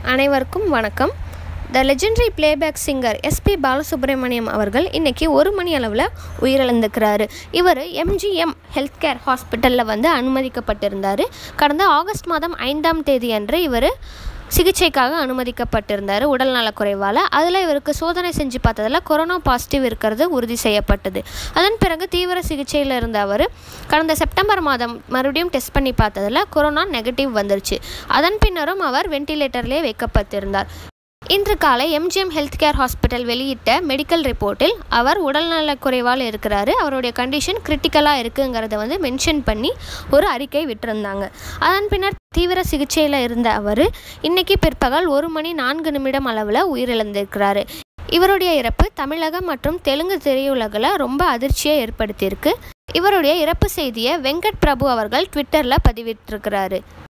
அனைவருக்கும் வணக்கம் the legendary playback singer SP Balasubrahmanyam அவர்கள் இன்னைக்கு ஒரு மணி அளவில் உயிரிழந்துக்கிறாரு இவர் எம்ஜிஎம் ஹெல்த் கேர் ஹாஸ்பிட்டலில் வந்து அனுமதிக்கப்பட்டிருந்தார் கடந்த ஆகஸ்ட் மாதம் ஐந்தாம் தேதி அன்று இவர் சிகிச்சைக்காக அனுமதிக்கப்பட்டிருந்தார் உடல்நலக்குறைவால் அதில் இவருக்கு சோதனை செஞ்சு பார்த்ததில் கொரோனா பாசிட்டிவ் இருக்கிறது உறுதி செய்யப்பட்டது அதன் பிறகு தீவிர சிகிச்சையில் இருந்த அவர் கடந்த செப்டம்பர் மாதம் மறுபடியும் டெஸ்ட் பண்ணி பார்த்ததில் கொரோனா நெகட்டிவ் வந்துருச்சு அதன் பின்னரும் அவர் வெண்டிலேட்டர்லேயே வைக்கப்பட்டிருந்தார் இன்று காலை எம்ஜிஎம் ஹெல்த் கேர் ஹாஸ்பிட்டல் வெளியிட்ட மெடிக்கல் ரிப்போர்ட்டில் அவர் உடல்நலக்குறைவால் இருக்கிறாரு அவருடைய கண்டிஷன் கிரிட்டிக்கலாக இருக்குங்கிறத வந்து மென்ஷன் பண்ணி ஒரு அறிக்கை விட்டிருந்தாங்க அதன் பின்னர் தீவிர சிகிச்சையில் இருந்த அவர் இன்னைக்கு பிற்பகல் ஒரு மணி நான்கு நிமிடம் அளவில் உயிரிழந்திருக்கிறாரு இவருடைய இறப்பு தமிழகம் மற்றும் தெலுங்கு திரையுலகில் ரொம்ப அதிர்ச்சியை ஏற்படுத்தியிருக்கு இவருடைய இறப்பு செய்தியை வெங்கட் பிரபு அவர்கள் ட்விட்டரில் பதிவிட்டிருக்கிறாரு